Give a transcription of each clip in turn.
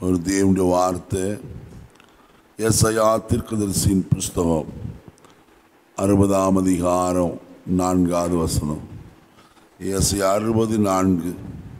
ஒரு தேவனுடைய வார்த்தை எஸ்ஐயா தீர்க்கதரிசியின் புஸ்தகம் அறுபதாம் அதிகாரம் நான்காவது வசனம் எஸ்ஐ அறுபது நான்கு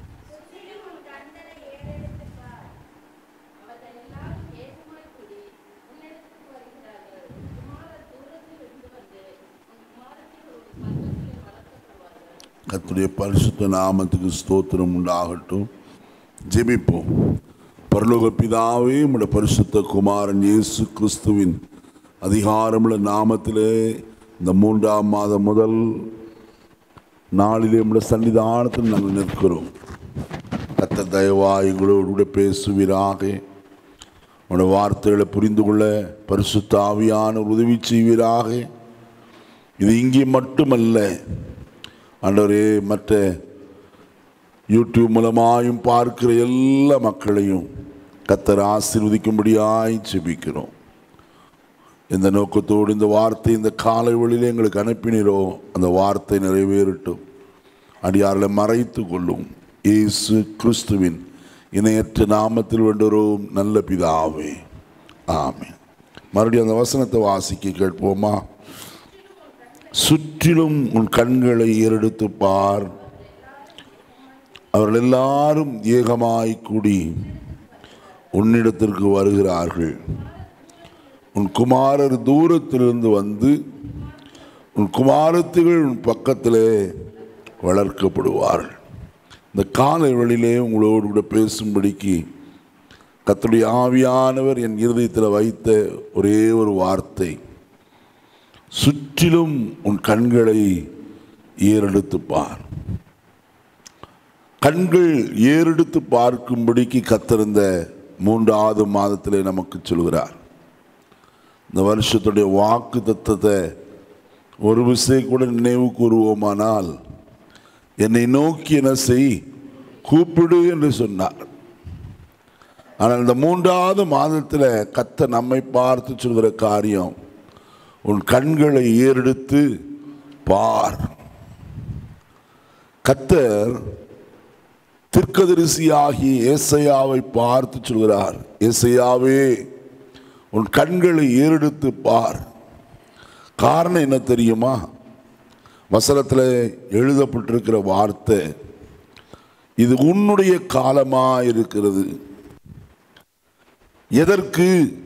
கர்த்தருடைய பரிசுத்த நாமத்துக்கு ஸ்தோத்திரம் உண்டாகட்டும் ஜெபிப்போம் பரலோக பிதாவே உம்முடைய பரிசுத்த குமாரன் இயேசு கிறிஸ்துவின் அதிகாரமுள்ள நாமத்திலே இந்த மூன்றாம் மாதம் முதல் நாளிலே உம்முடைய சன்னிதானத்தில் நாங்கள் நிற்கிறோம் கத்த தயவா எங்களோடு கூட பேசுவீராக உடைய வார்த்தைகளை புரிந்து கொள்ள பரிசுத்த ஆவியான உதவி செய்வீராக இது இங்கே மட்டுமல்ல ஆண்டவரே மற்ற யூடியூப் மூலமாயும் பார்க்கிற எல்லா மக்களையும் கத்தர் ஆசீர்வதிக்கும்படியாய் செபிக்கிறோம் இந்த நோக்கத்தோடு இந்த வார்த்தை இந்த காலை வழியில் எங்களுக்கு அனுப்பினீரோ அந்த வார்த்தை நிறைவேறட்டும் அடியார்களை மறைத்து கொள்ளும் இயேசு கிறிஸ்துவின் இணையற்ற நாமத்தில் வேண்டுகிறோம் நல்ல பிதாவே ஆமென் மறுபடியும் அந்த வசனத்தை வாசிக்க கேட்போமா சுற்றிலும் உன் கண்களை ஏறெடுத்து பார் அவர்கள் எல்லாரும் ஏகமாய் கூடி உன்னிடத்திற்கு வருகிறார்கள் உன் குமாரர் தூரத்திலிருந்து வந்து உன் குமாரத்துகள் உன் பக்கத்திலே வளர்க்கப்படுவார்கள் இந்த காலை வழியிலே உங்களோடு கூட பேசும்படிக்கு கத்துடைய ஆவியானவர் என் இருதயத்தில் வைத்த ஒரே ஒரு வார்த்தை சுற்றிலும் உன் கண்களை ஏறெடுத்து பார் கண்கள் ஏறெடுத்து பார்க்கும்படிக்கு கத்திருந்த மூன்றாவது மாதத்திலே நமக்கு சொல்கிறார் இந்த வருஷத்துடைய வாக்கு தத்தத்தை ஒரு விஷயம் கூட நினைவு கூறுவோமானால் என்னை நோக்கி என்ன செய் கூப்பிடு என்று சொன்னார் ஆனால் இந்த மூன்றாவது மாதத்தில் கத்த நம்மை பார்த்து சொல்கிற காரியம் உன் கண்களை ஏறெடுத்து பார் கத்தர் திர்க்கதரிசியாகி ஏசையாவை பார்த்து சொல்கிறார் ஏசையாவே உன் கண்களை ஏறெடுத்து பார் காரணம் என்ன தெரியுமா வசனத்தில் எழுதப்பட்டிருக்கிற வார்த்தை இது உன்னுடைய காலமாக இருக்கிறது எதற்கு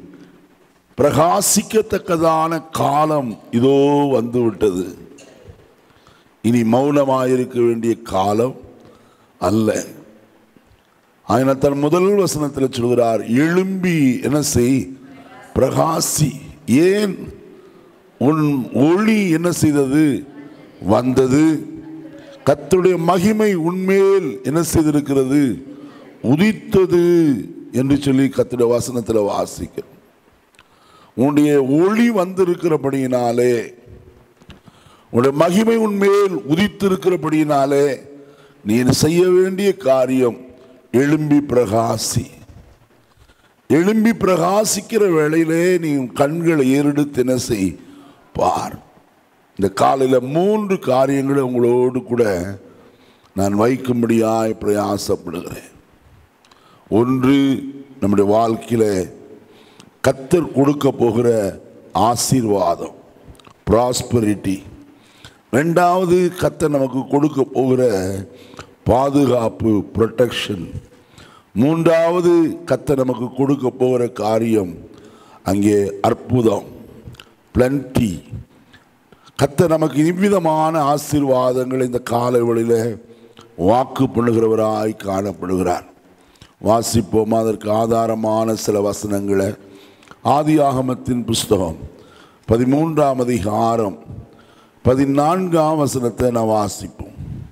பிரகாசிக்கத்தக்கதான காலம் இதோ வந்து விட்டது இனி மௌனமாயிருக்க வேண்டிய காலம் அல்ல ఆయన தன் முதல் வசனத்தில் சொல்கிறார் எழும்பி என்ன செய் பிரகாசி ஏன் உன் ஒளி என்ன செய்தது வந்தது கத்துடைய மகிமை உன்மேல் என்ன செய்திருக்கிறது உதித்தது என்று சொல்லி கத்துடைய வசனத்தில் வாசிக்கிறோம் உன்னுடைய ஒளி வந்திருக்கிறபடியினாலே உன்னுடைய மகிமை உன்மேல் உதித்திருக்கிறபடியினாலே நீ செய்ய வேண்டிய காரியம் எழும்பி பிரகாசி எழும்பி பிரகாசிக்கிற வேளையிலே நீ உன் கண்களை ஏறெடுத்து என்ன செய் பார் இந்த காலையில் மூன்று காரியங்களை உங்களோடு கூட நான் வைக்கும்படியாய் பிரயாசப்படுகிறேன் ஒன்று நம்முடைய வாழ்க்கையில் கத்தர் கொடுக்க போகிற ஆசீர்வாதம் ப்ராஸ்பரிட்டி ரெண்டாவது கத்தர் நமக்கு கொடுக்க போகிற பாதுகாப்பு ப்ரொட்டெக்ஷன் மூன்றாவது கத்தர் நமக்கு கொடுக்க போகிற காரியம் அங்கே அற்புதம் பிளண்டி கத்தர் நமக்கு இவ்விதமான ஆசீர்வாதங்கள் இந்த காலவெளியில் வாக்கு பண்ணுகிறவராய் காணப்படுகிறார் வாசிப்போம் அதற்கு ஆதாரமான சில வசனங்களை ஆதியாகமத்தின் புஸ்தகம் பதிமூன்றாம் அதிகாரம் பதினான்காம் வசனத்தை நான் வாசிப்போம்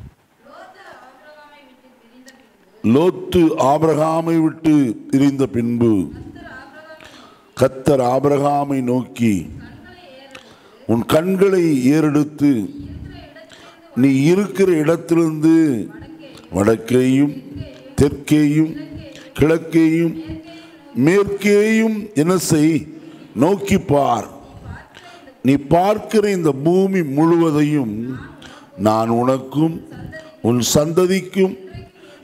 லோத்து ஆபிரகாமை விட்டு பிரிந்த பின்பு கத்தர் ஆபிரகாமை நோக்கி உன் கண்களை ஏறெடுத்து நீ இருக்கிற இடத்திலிருந்து வடக்கேயும் தெற்கேயும் கிழக்கேயும் மேற்கேயும் என்ன செய் நோக்கி பார் நீ பார்க்கிற இந்த பூமி முழுவதையும் நான் உனக்கும் உன் சந்ததிக்கும்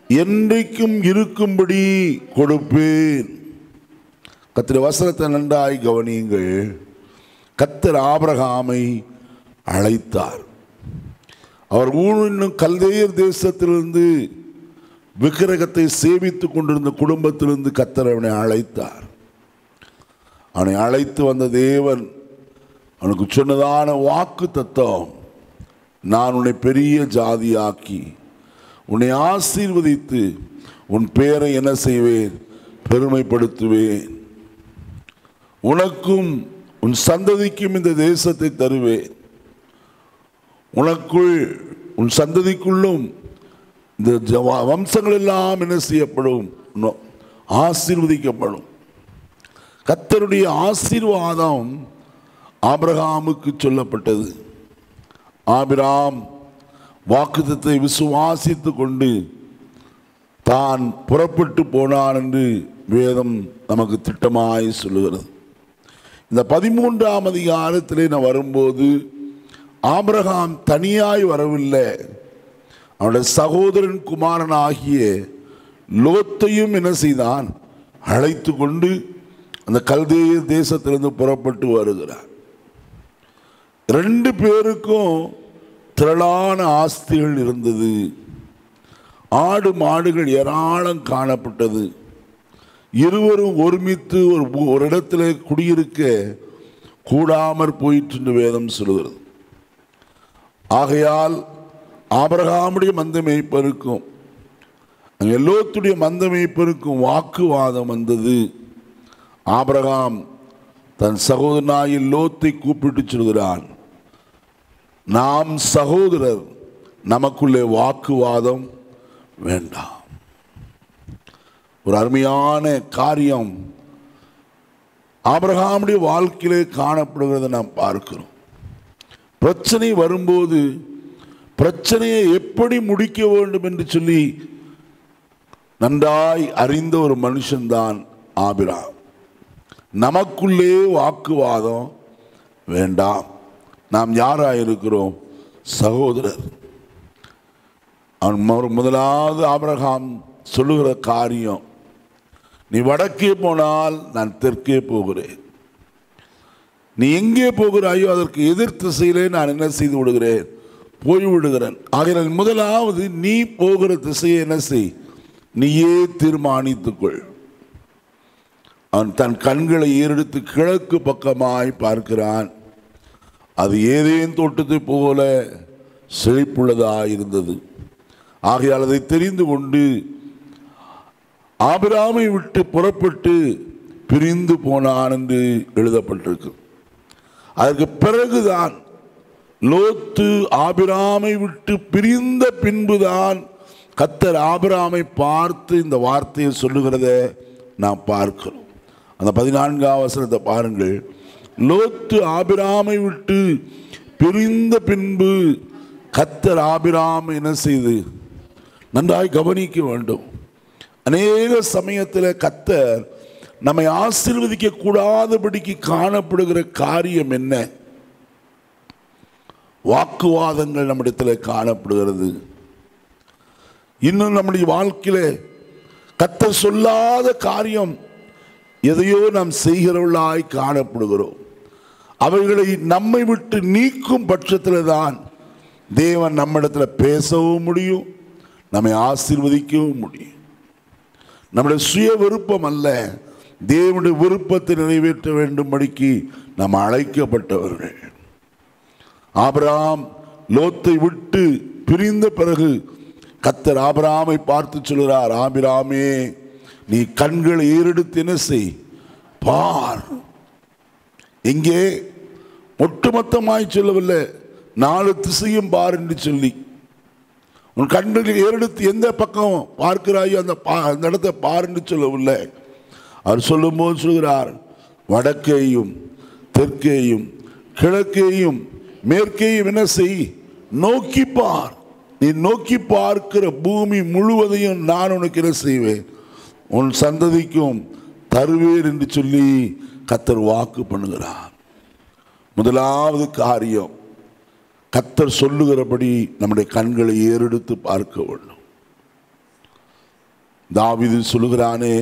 என்றைக்கும் இருக்கும்படி கொடுப்பேன் கத்திர வசனத்தை நன்றாய் கவனியுங்கள் கத்தர் ஆபிரகாமை அழைத்தார் அவர் ஊழினும் கல்தேயர் தேசத்திலிருந்து விக்கிரகத்தை சேவித்துக் கொண்டிருந்த குடும்பத்திலிருந்து கத்தர் அவனை அழைத்தார் அவனை அழைத்து வந்த தேவன் அவனுக்கு சொன்னதான வாக்கு தத்துவம் நான் உன்னை பெரிய ஜாதியாக்கி உன்னை ஆசீர்வதித்து உன் பேரை என்ன செய்வேன் பெருமைப்படுத்துவேன் உனக்கும் உன் சந்ததிக்கும் இந்த தேசத்தை தருவேன் உனக்குள் உன் சந்ததிக்குள்ளும் இந்த ஜவ- வம்சங்கள் எல்லாம் என்ன செய்யப்படும் நோ- ஆசீர்வதிக்கப்படும் கத்தருடைய ஆசீர்வாதம் ஆபிரகாமுக்கு சொல்லப்பட்டது ஆபிராம் வாக்குத்தத்தை விசுவாசித்து கொண்டு தான் புறப்பட்டு போனான் என்று வேதம் நமக்கு திட்டமாய் சொல்லுகிறது இந்த பதிமூன்றாம் அதிகாரத்திலே நான் வரும்போது ஆபிரகாம் தனியாய் வரவில்லை அவனுடைய சகோதரன் குமாரன் ஆகிய லோத்தையும் என்ன செய்தான் அழைத்து கொண்டு அந்த கல்தேய தேசத்திலிருந்து புறப்பட்டு வருகிறார் ரெண்டு பேருக்கும் திரளான ஆஸ்திகள் இருந்தது ஆடு மாடுகள் ஏராளம் காணப்பட்டது இருவரும் ஒருமித்து ஒரு ஊ- ஒரு இடத்துல குடியிருக்க கூடாமற் போயிற்று என்று வேதம் சொல்லுகிறது ஆகையால் ஆபிரகாமுடைய மந்த மேய்ப்பருக்கும் அங்க எல்லோத்துடைய மந்த மேய்ப்பருக்கும் வாக்குவாதம் வந்தது ஆபிரகாம் தன் சகோதரனாய் லோத்தை கூப்பிட்டு சொல்கிறான் நாம் சகோதரர் நமக்குள்ளே வாக்குவாதம் வேண்டாம் ஒரு அருமையான காரியம் ஆபிரகாமுடைய வாழ்க்கையிலே காணப்படுகிறதை நாம் பார்க்கிறோம் பிரச்சனை வரும்போது பிரச்சனையை எப்படி முடிக்க வேண்டும் என்று சொல்லி நன்றாய் அறிந்த ஒரு மனுஷன்தான் ஆபிராம் நமக்குள்ளே வாக்குவாதம் வேண்டாம் நாம் யாராக இருக்கிறோம் சகோதரர் அவன் மு- முதலாவது ஆபிரகாம் சொல்லுகிற காரியம் நீ வடக்கே போனால் நான் தெற்கே போகிறேன் நீ எங்கே போகிறாயோ அதற்கு எதிர் திசையிலே நான் என்ன செய்து விடுகிறேன் போய் விடுகிறேன் ஆகையால் முதலாவது நீ போகிற திசையை என்ன செய் நீயே தீர்மானித்துக்கொள் அவன் தன் கண்களை ஏறெடுத்து கிழக்கு பக்கமாய் பார்க்கிறான் அது ஏதேன் தோட்டத்தை போல செழிப்புள்ளதாய் இருந்தது ஆகையால் அதை தெரிந்து கொண்டு ஆபிராமை விட்டு புறப்பட்டு பிரிந்து போனான் என்று எழுதப்பட்டிருக்கு அதற்கு பிறகுதான் லோத்து ஆபிராமை விட்டு பிரிந்த பின்புதான் கத்தர் ஆபிராமை பார்த்து இந்த வார்த்தையை சொல்லுகிறத நாம் பார்க்கிறோம் அந்த பதினான்காம் வசனத்தை பாருங்கள் லோத்து ஆபிராமை விட்டு பிரிந்த பின்பு கத்தர் ஆபிராமை என்ன செய்து நன்றாய் கவனிக்க வேண்டும் அநேக சமயத்தில் கத்தர் நம்மை ஆசீர்வதிக்க கூடாதபடிக்கு காணப்படுகிற காரியம் என்ன வாக்குவாதங்கள் நம்மிடத்தில் காணப்படுகிறது இன்னும் நம்முடைய வாழ்க்கையில கத்தர் சொல்லாத காரியம் எதையோ நாம் செய்கிறவர்களாய் காணப்படுகிறோம் அவைகளை நம்மை விட்டு நீக்கும் பட்சத்தில் தான் தேவன் நம்மிடத்தில் பேசவும் முடியும் நம்மை ஆசீர்வதிக்கவும் முடியும் நம்முடைய சுய விருப்பம் அல்ல தேவனுடைய விருப்பத்தை நிறைவேற்ற வேண்டும்படிக்கு நாம் அழைக்கப்பட்டவர்கள் ஆபிரகாம் லோத்தை விட்டு பிரிந்த பிறகு கத்தர் ஆபிரகாமை பார்த்து சொல்கிறார் ஆபிராமே நீ கண்களை ஏறெடுத்து என்ன செய் பார் எங்கே ஒட்டுமொத்தமாய் சொல்லவில்லை நாலு திசையும் பார் என்று சொல்லி உன் கண்களில் ஏறெடுத்து எந்த பக்கம் பார்க்கிறாயோ அந்த பா அந்த இடத்தை பார் என்று சொல்லவில்லை அவர் சொல்லும்போது சொல்கிறார் வடக்கேயும் தெற்கேயும் கிழக்கேயும் மேற்கேயும் என்ன செய் நோக்கி பார் நீ நோக்கி பார்க்கிற பூமி முழுவதையும் நான் உனக்கு என்ன செய்வேன் உன் சந்ததிக்கும் தருவேன் என்று சொல்லி கத்தர் வாக்கு பண்ணுகிறார் முதலாவது காரியம் கத்தர் சொல்லுகிறபடி நம்முடைய கண்களை ஏறெடுத்து பார்க்க வேண்டும் தாவீது சொல்லுகிறானே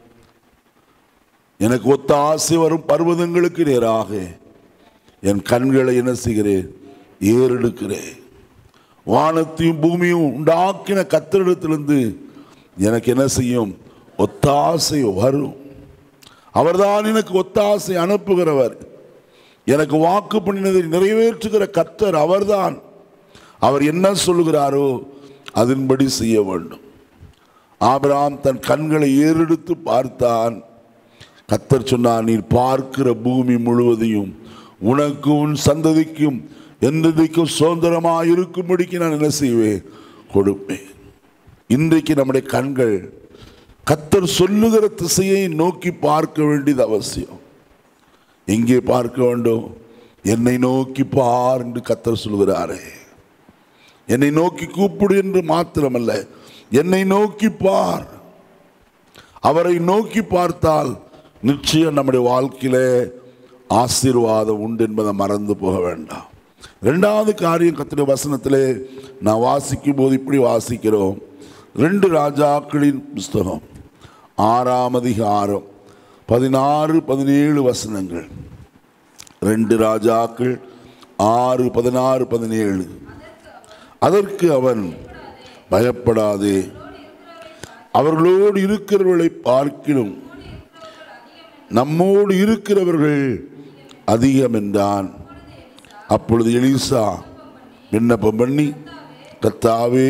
எனக்கு ஒத்த ஆசை வரும் பர்வதங்களுக்கு நேராக என் கண்களை என்ன செய்கிறேன் ஏறெடுக்கிறேன் வானத்தையும் பூமியும் உண்டாக்கின கத்தரிடத்திலிருந்து எனக்கு என்ன செய்யும் ஒத்தாசை வரும் அவர்தான் எனக்கு ஒத்தாசை அனுப்புகிறவர் எனக்கு வாக்கு பண்ணினதை நிறைவேற்றுகிற கர்த்தர் அவர்தான் அவர் என்ன சொல்லுகிறாரோ அதன்படி செய்ய வேண்டும் ஆபிரகாம் தன் கண்களை ஏறெடுத்து பார்த்தான் கத்தர் சொன்னார் நீர் பார்க்கிற பூமி முழுவதையும் உனக்கு உன் சந்ததிக்கும் என்றைக்கும் சுதந்திரமாக இருக்கும்படிக்கு நான் என்ன செய்வேன் கொடுப்பேன் இன்றைக்கு நம்முடைய கண்கள் கத்தர் சொல்லுகிற திசையை நோக்கி பார்க்க வேண்டியது அவசியம் எங்கே பார்க்க வேண்டும் என்னை நோக்கி பார் என்று கத்தர் சொல்கிறாரே என்னை நோக்கி கூப்பிடு என்று மாத்திரமல்ல என்னை நோக்கி பார் அவரை நோக்கி பார்த்தால் நிச்சயம் நம்முடைய வாழ்க்கையிலே ஆசீர்வாதம் உண்டு என்பதை மறந்து போக வேண்டாம் ரெண்டாவது காரியம் கத்திர வசனத்திலே நான் வாசிக்கும் போது இப்படி வாசிக்கிறோம் ரெண்டு ராஜாக்களின் புஸ்தகம் ஆறாம் அதிகாரம் பதினாறு பதினேழு வசனங்கள் ரெண்டு ராஜாக்கள் ஆறு பதினாறு பதினேழு அதற்கு அவன் பயப்படாதே அவர்களோடு இருக்கிறவர்களை பார்க்கிலும் நம்மோடு இருக்கிறவர்கள் அதிகம் என்றான் அப்பொழுது எலிசா விண்ணப்பம் பண்ணி கத்தாவே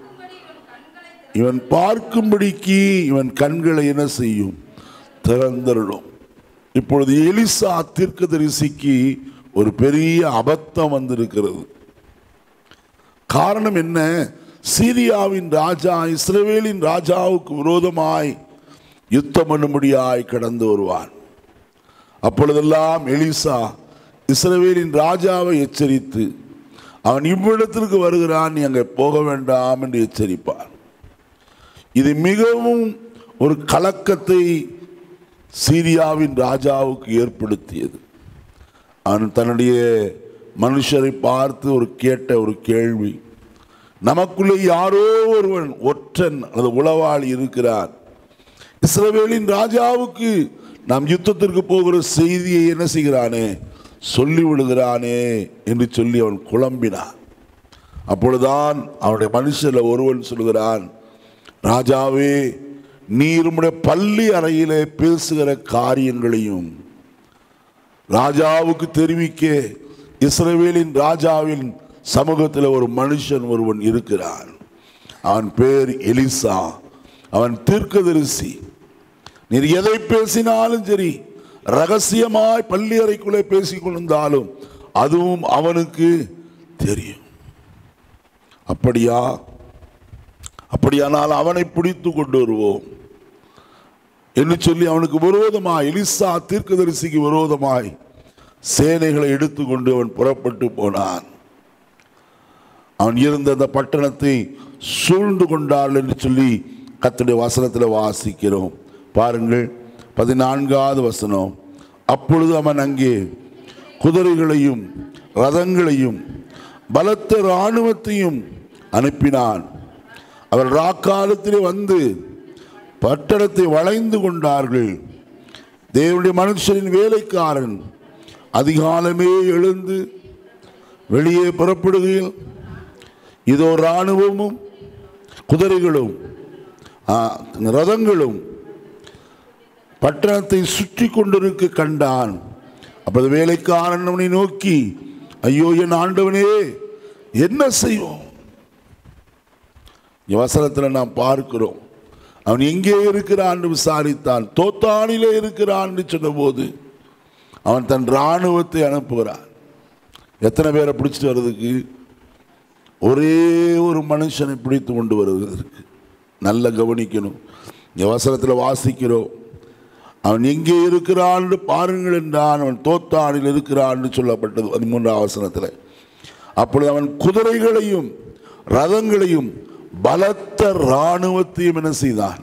இவன் பார்க்கும்படிக்கு இவன் கண்களை என்ன செய்யும் திறந்தருளும் இப்பொழுது எலிசா தீர்க்கதரிசிக்கு ஒரு பெரிய அபத்தம் வந்திருக்கிறது காரணம் என்ன சீரியாவின் ராஜா இஸ்ரவேலின் ராஜாவுக்கு விரோதமாய் யுத்தம் பண்ணும்படியாய் கடந்து வருவான் அப்பொழுதெல்லாம் எலிசா இஸ்ரவேலின் ராஜாவை எச்சரித்து அவன் இவ்விடத்திற்கு வருகிறான் நீ அங்கே போக வேண்டாம் என்று எச்சரிப்பான் இது மிகவும் ஒரு கலக்கத்தை சீரியாவின் ராஜாவுக்கு ஏற்படுத்தியது அவன் தன்னுடைய மனுஷரை பார்த்து ஒரு கேட்ட ஒரு கேள்வி நமக்குள்ளே யாரோ ஒருவன் ஒற்றன் அல்லது உளவாளி இருக்கிறான் இஸ்ரவேலின் ராஜாவுக்கு நாம் யுத்தத்திற்கு போகிற செய்தியை என்ன செய்கிறானே சொல்லி விடுகிறானே என்று சொல்லி அவன் குழம்பினான் அப்பொழுதுதான் அவனுடைய மனுஷரில் ஒருவன் சொல்கிறான் ராஜாவே நீர் உம்முடைய பள்ளி அறையிலே பேசுகிற காரியங்களையும் ராஜாவுக்கு தெரிவிக்க இஸ்ரவேலின் ராஜாவின் சமூகத்தில் ஒரு மனுஷன் ஒருவன் இருக்கிறான் அவன் பேர் எலிசா அவன் தீர்க்கதரிசி நீர் எதை பேசினாலும் சரி ரகசியமாய் பள்ளி அறைக்குள்ளே பேசிக் கொண்டிருந்தாலும் அதுவும் அவனுக்கு தெரியும் அப்படியா அப்படியானால் அவனை பிடித்து கொண்டு வருவோம் என்று சொல்லி அவனுக்கு விரோதமாய் எலிசா தீர்க்கதரிசிக்கு விரோதமாய் சேனைகளை எடுத்துக்கொண்டு அவன் புறப்பட்டு போனான் அவன் இருந்த அந்த பட்டணத்தை சூழ்ந்து கொண்டாள் என்று சொல்லி கத்துடைய வசனத்தில் வாசிக்கிறோம் பாருங்கள் பதினான்காவது வசனம் அப்பொழுது அவன் அங்கே குதிரைகளையும் ரதங்களையும் பலத்த இராணுவத்தையும் அனுப்பினான் அவர் ராக்காலத்திலே வந்து பட்டணத்தை வளைந்து கொண்டார்கள் தேவனுடைய மனுஷரின் வேலைக்காரன் அதிகாலமே எழுந்து வெளியே புறப்படுகையில் இதோ இராணுவமும் குதிரைகளும் ஆ, ரதங்களும் பட்டணத்தை சுற்றி கொண்டிருக்க கண்டான் அப்போது வேலைக்காரன் அவனை நோக்கி ஐயோ என் ஆண்டவனே என்ன செய்வோம் வசனத்தில் நாம் பார்க்கிறோம் அவன் எங்கே இருக்கிறான் என்று விசாரித்தான் தோத்தானிலே இருக்கிறான் என்று சொன்னபோது அவன் தன் இராணுவத்தை அனுப்புகிறான் எத்தனை பேரை பிடிச்சிட்டு வர்றதுக்கு ஒரே ஒரு மனுஷனை பிடித்து கொண்டு வருவதற்கு நல்ல கவனிக்கணும் இந்த வசனத்தில் வாசிக்கிறோம் அவன் எங்கே இருக்கிறான் என்று பாருங்கள் என்றான் அவன் தோத்தானில் இருக்கிறான் என்று சொல்லப்பட்டது பதிமூன்றாம் வசனத்தில் அப்பொழுது அவன் குதிரைகளையும் ரதங்களையும் பலத்த இராணுவத்தையும் என்ன செய்தான்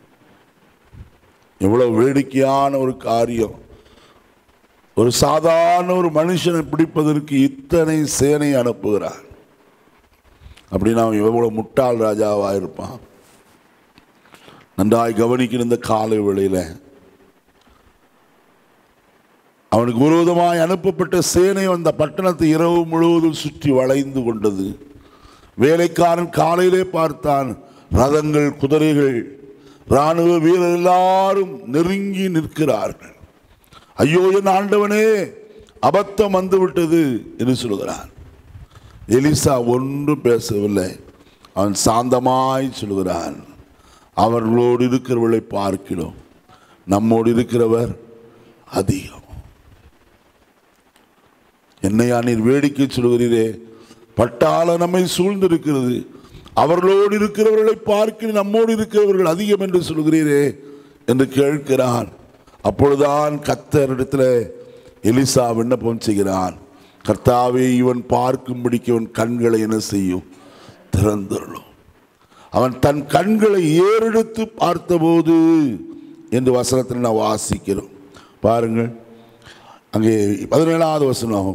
எவ்வளவு வேடிக்கையான ஒரு காரியம் ஒரு சாதாரண ஒரு மனுஷனை பிடிப்பதற்கு இத்தனை சேனை அனுப்புகிறான் அப்படின்னா அவன் எவ்வளவு முட்டாள் ராஜாவாக இருப்பான் நன்றாய் கவனிக்கிற இந்த காலை வேளையில அவனுக்கு விரோதமாய் அனுப்பப்பட்ட சேனை அந்த பட்டணத்தை இரவு முழுவதும் சுற்றி வளைந்து கொண்டது வேலைக்காரன் காலையிலே பார்த்தான் ரதங்கள் குதிரைகள் இராணுவ வீரர் எல்லாரும் நெருங்கி நிற்கிறார்கள் ஐயோ என் ஆண்டவனே அபத்தம் வந்துவிட்டது என்று சொல்கிறான் எலிசா ஒன்றும் பேசவில்லை அவன் சாந்தமாய் சொல்கிறான் அவர்களோடு இருக்கிறவர்களை பார்க்கிறோம் நம்மோடு இருக்கிறவர் அதிகம் என்னையா நீர் வேடிக்கை சொல்கிறீரே பட்டாள நம்மை சூழ்ந்திருக்கிறது அவர்களோடு இருக்கிறவர்களை பார்க்க நம்மோடு இருக்கிறவர்கள் அதிகம் என்று சொல்கிறீரே என்று கேட்கிறான் அப்பொழுதுதான் கத்தரிடத்தில் எலிசா விண்ணப்பம் செய்கிறான் கர்த்தாவே இவன் பார்க்கும்படிக்கு இவன் கண்களை என்ன செய்யும் திறந்துள்ளோம் அவன் தன் கண்களை ஏறெடுத்து பார்த்தபோது என்று வசனத்தில் நான் வாசிக்கிறோம் பாருங்கள் அங்கே பதினேழாவது வசனம்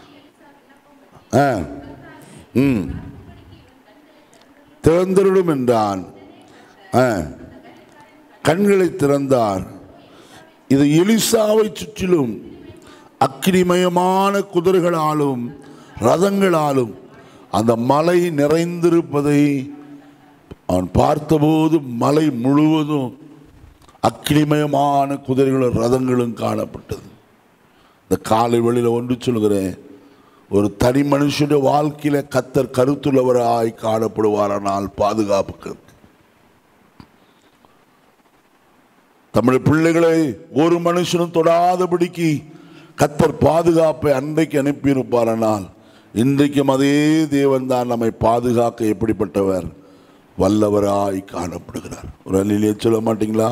ஆ ம் திறந்திருடும் என்றான் ஆ கண்களை திறந்தார் இது எலிசாவை சுற்றிலும் அக்கினிமயமான குதிரைகளாலும் ரதங்களாலும் அந்த மலை நிறைந்திருப்பதை அவன் பார்த்தபோது மலை முழுவதும் அக்கினிமயமான குதிரைகளும் ரதங்களும் காணப்பட்டது இந்த காலை வெளியில் ஒன்று சொல்கிறேன் ஒரு தனி மனுஷனுடைய வாழ்க்கையில கத்தர் கருத்துள்ளவராய் காணப்படுவாரானால் பாதுகாப்புக்கு தமிழ் பிள்ளைகளை ஒரு மனுஷனும் தொடாதபடிக்கு கத்தர் பாதுகாப்பை அன்றைக்கு அனுப்பியிருப்பாரானால் இன்றைக்கும் அதே தேவன் தான் நம்மை பாதுகாக்க எப்படிப்பட்டவர் வல்லவராய் காணப்படுகிறார் ஒரு அள்ளிலே சொல்ல மாட்டீங்களா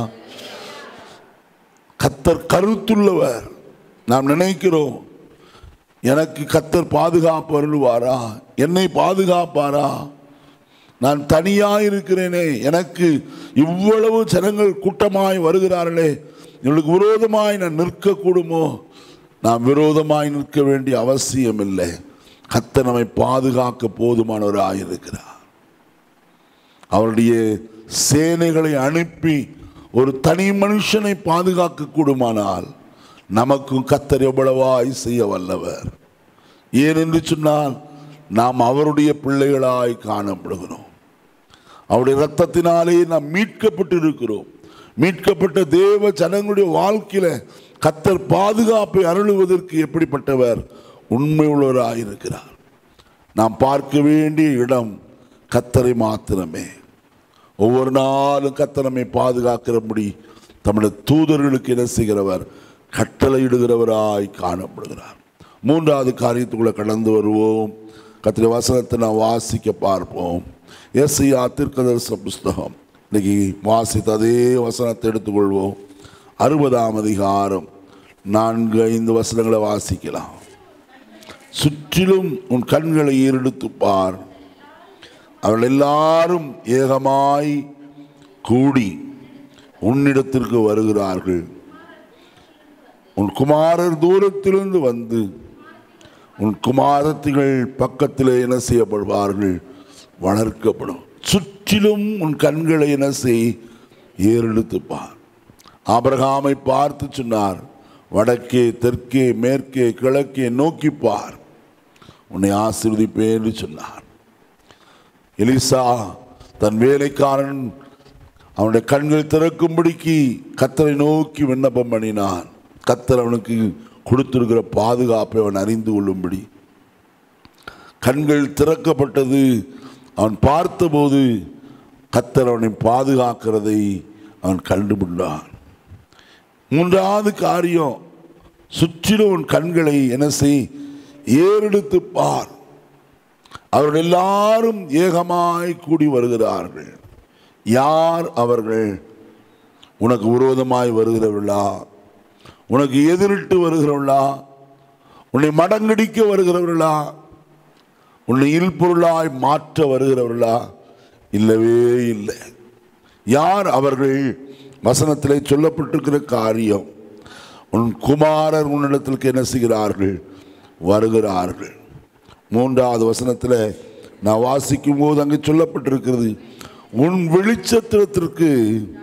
கத்தர் கருத்துள்ளவர் நாம் நினைக்கிறோம் எனக்கு கத்தர் பாதுகாப்பு அருள்வாரா என்னை பாதுகாப்பாரா நான் தனியாக இருக்கிறேனே எனக்கு இவ்வளவு ஜனங்கள் கூட்டமாய் வருகிறார்களே இவர்களுக்கு விரோதமாய் நான் நிற்கக்கூடுமோ நான் விரோதமாய் நிற்க வேண்டிய அவசியம் இல்லை கத்தர் நம்மை பாதுகாக்க போதுமானவராக இருக்கிறார் அவருடைய சேனைகளை அனுப்பி ஒரு தனி மனுஷனை பாதுகாக்க கூடுமானால் நமக்கும் கத்தர் எவ்வளவாய் செய்ய வல்லவர் ஏன் என்று சொன்னால் நாம் அவருடைய பிள்ளைகளாய் காணப்படுகிறோம் அவருடைய இரத்தத்தினாலே நாம் மீட்கப்பட்டு இருக்கிறோம் மீட்கப்பட்ட தேவ ஜனங்களுடைய வாழ்க்கையில கத்தர் பாதுகாப்பை அருளுவதற்கு எப்படிப்பட்டவர் உண்மை உள்ளவராய் இருக்கிறார் நாம் பார்க்க வேண்டிய இடம் கத்தரை மாத்திரமே ஒவ்வொரு நாளும் கத்தரமை பாதுகாக்கிறபடி தம்முடைய தூதர்களுக்கு என்ன செய்கிறவர் கட்டளையிடுகிறவராய் காணப்படுகிறார் மூன்றாவது காரியத்துக்குள்ள கடந்து வருவோம் கத்திர வசனத்தை நான் வாசிக்க பார்ப்போம் எஸ்ஐயா திருக்கதர்ச புஸ்தகம் இன்னைக்கு வாசித்த அதே வசனத்தை எடுத்துக்கொள்வோம் அறுபதாம் அதிகாரம் நான்கு ஐந்து வசனங்களை வாசிக்கலாம் சுற்றிலும் உன் கண்களை ஏறெடுத்து பார் அவர்கள் எல்லாரும் ஏகமாய் கூடி உன்னிடத்திற்கு வருகிறார்கள் உன் குமாரர் தூரத்திலிருந்து வந்து உன் குமாரத்திகள் பக்கத்திலே என்ன செய்யப்படுவார்கள் வளர்க்கப்படும் சுற்றிலும் உன் கண்களை என்ன செய் ஏறெடுத்து பார் ஆபிரகாமை பார்த்து சொன்னார் வடக்கே தெற்கே மேற்கே கிழக்கே நோக்கி பார் உன்னை ஆசீர்வதிப்பேன் என்று சொன்னார் எலிசா தன் வேலைக்காரன் அவனுடைய கண்கள் திறக்கும்படிக்கு கத்தரை நோக்கி விண்ணப்பம் பண்ணினான் கத்தர் அவனுக்கு கொடுத்திருக்கிற பாதுகாப்பை அவன் அறிந்து கொள்ளும்படி கண்கள் திறக்கப்பட்டது அவன் பார்த்தபோது கத்தர் அவனை பாதுகாக்கிறதை அவன் கண்டுபிடித்தான் மூன்றாவது காரியம் சுற்றிலும் உன் கண்களை என்ன செய் ஏறெடுத்து பார் அவர்கள் எல்லாரும் ஏகமாய் கூடி வருகிறார்கள் யார் அவர்கள் உனக்கு விரோதமாய் வருகிறவர்களா உனக்கு எதிரிட்டு வருகிறவர்களா உன்னை மடங்கடிக்க வருகிறவர்களா உன்னை இல்பொருளாய் மாற்ற வருகிறவர்களா இல்லவே இல்லை யார் அவர்கள் வசனத்திலே சொல்லப்பட்டிருக்கிற காரியம் உன் குமாரர் உன்னிடத்திற்கு என்ன செய்கிறார்கள் வருகிறார்கள் மூன்றாவது வசனத்தில் நான் வாசிக்கும் போது அங்கே சொல்லப்பட்டிருக்கிறது உன் வெளிச்சத்திரத்திற்கு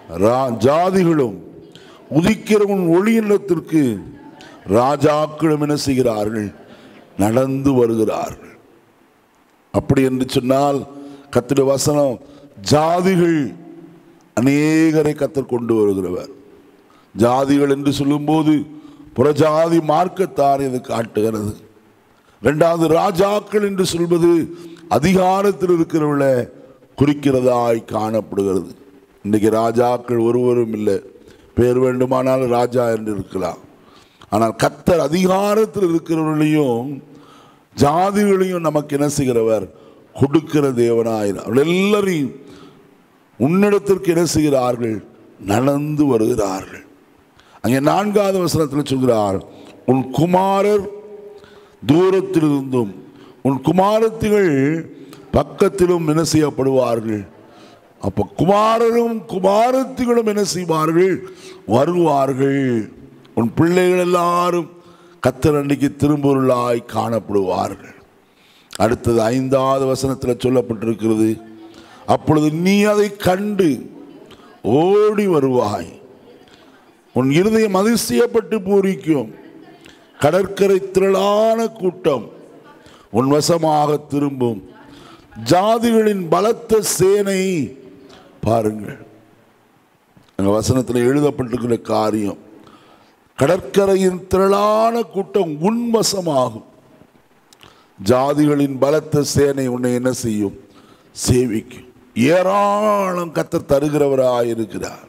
ரா- ஜாதிகளும் உதிக்கிற உன் ஒளியினத்திற்கு ராஜாக்களும் என்ன செய்கிறார்கள் நடந்து வருகிறார்கள் அப்படி என்று சொன்னால் கத்திர வசனம் ஜாதிகள் அநேகரை கத்தர் கொண்டு வருகிறவர் ஜாதிகள் என்று சொல்லும்போது புறஜாதி மார்க்கத்தார் இது காட்டுகிறது ரெண்டாவது ராஜாக்கள் என்று சொல்வது அதிகாரத்தில் இருக்கிறவளை குறிக்கிறதாய் காணப்படுகிறது இன்றைக்கு ராஜாக்கள் ஒருவரும் இல்லை பேர் வேண்டுமானால் ராஜா என்று இருக்கலாம் ஆனால் கத்தர் அதிகாரத்தில் இருக்கிறவர்களையும் ஜாதிகளையும் நமக்கு என்ன செய்கிறவர் கொடுக்கிற தேவனாயிரம் அவர்கள் எல்லாரையும் உன்னிடத்திற்கு என்ன செய்கிறார்கள் நடந்து வருகிறார்கள் அங்கே நான்காவது வசனத்தில் சொல்கிறார் உன் குமாரர் தூரத்திலிருந்தும் உன் குமாரத்திகள் பக்கத்திலும் என்ன செய்யப்படுவார்கள் அப்ப குமாரரும் குமாரத்திகளும் என்ன செய்வார்கள் வருவார்கள் உன் பிள்ளைகள் எல்லாரும் கத்தர் அன்னைக்கு திரும்பொருளாய் காணப்படுவார்கள் அடுத்தது ஐந்தாவது வசனத்தில் சொல்லப்பட்டிருக்கிறது அப்பொழுது நீ அதை கண்டு ஓடி வருவாய் உன் இருதயம் அதிசயப்பட்டு பூரிக்கும் கடற்கரை திரளான கூட்டம் உன் வசமாக திரும்பும் ஜாதிகளின் பலத்த சேனை பாருங்கள் அங்க வசனத்தில் எழுதப்பட்டிருக்கிற காரியம் கடற்கரையின் திரளான கூட்டம் உன்வசமாகும் ஜாதிகளின் பலத்த சேனை உன்னை என்ன செய்யும் சேவிக்கும் ஏராளம் கத்தர் தருகிறவராயிருக்கிறார்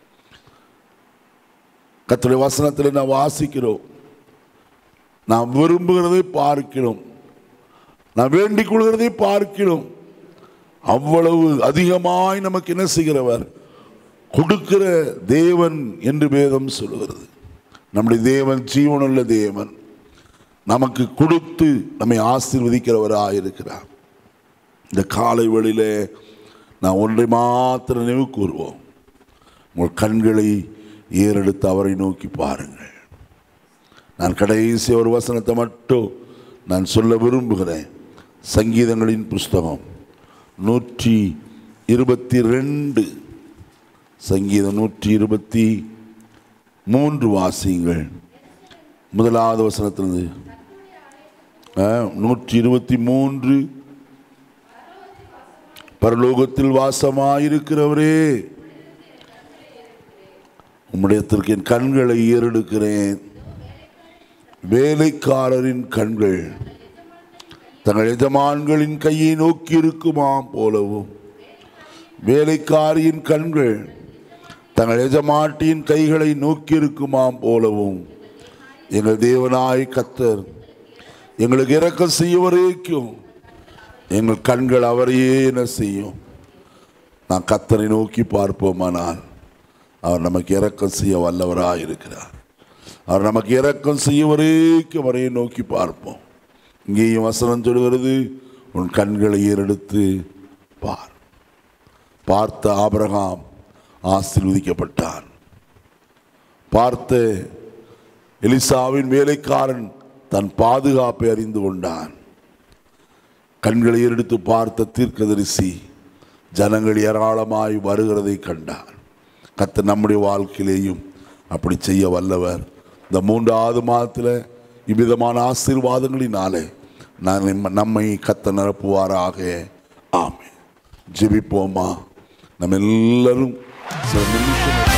கத்தருடைய வசனத்தில் நான் வாசிக்கிறோம் நாம் விரும்புகிறதை பார்க்கிறோம் நான் வேண்டிக் கொள்கிறதை பார்க்கிறோம் அவ்வளவு அதிகமாய் நமக்கு என்ன செய்கிறவர் கொடுக்கிற தேவன் என்று வேதம் சொல்லுகிறது நம்முடைய தேவன் ஜீவனுள்ள தேவன் நமக்கு கொடுத்து நம்மை ஆசீர்வதிக்கிறவராக இருக்கிறார் இந்த காலை வேளையிலே நான் ஒன்றை மாத்திர நினைவு கூறுவோம் உங்கள் கண்களை ஏறெடுத்து அவரை நோக்கி பாருங்கள் நான் கடைசி ஒரு வசனத்தை மட்டும் நான் சொல்ல விரும்புகிறேன் சங்கீதங்களின் புஸ்தகம் நூற்றி இருபத்தி ரெண்டு சங்கீதம் நூற்றி இருபத்தி மூன்று வாசியுங்கள் முதலாவது வசனத்திலிருந்து ஆ, நூற்றி இருபத்தி மூன்று பரலோகத்தில் வாசமாயிருக்கிறவரே உம்முடையத்திற்கு என் கண்களை ஏறெடுக்கிறேன் வேலைக்காரரின் கண்கள் தங்கள் எஜமான்களின் கையை நோக்கி இருக்குமாம் போலவும் வேலைக்காரியின் கண்கள் தங்கள் எஜமாட்டியின் கைகளை நோக்கி இருக்குமாம் போலவும் எங்கள் தேவனாய் கத்தர் எங்களுக்கு இரக்கம் செய்ய வரைக்கும் எங்கள் கண்கள் அவரையே என்ன செய்யும் நான் கத்தரை நோக்கி பார்ப்போமானால் அவர் நமக்கு இரக்கம் செய்ய வல்லவராய் இருக்கிறார் அவர் நமக்கு இரக்கம் செய்ய வரைக்கும் அவரையே நோக்கி பார்ப்போம் இங்கேயும் வசனம் சொல்கிறது உன் கண்களை ஏறெடுத்து பார் பார்த்த ஆபிரகாம் ஆசீர்வதிக்கப்பட்டான் பார்த்த எலிசாவின் வேலைக்காரன் தன் பாதுகாப்பை அறிந்து கொண்டான் கண்களை எடுத்து பார்த்த தீர்க்கதரிசி ஜனங்கள் ஏராளமாய் வருகிறதை கண்டான் கத்த நம்முடைய வாழ்க்கையிலேயும் அப்படி செய்ய வல்லவர் இந்த மூன்றாவது மாதத்தில் இவ்விதமான ஆசீர்வாதங்களினாலே நான் நம்ம- நம்மை கத்த நிரப்புவாராக ஆமே ஜெபிப்போமா நம்ம எல்லாரும் சில நிமிஷம்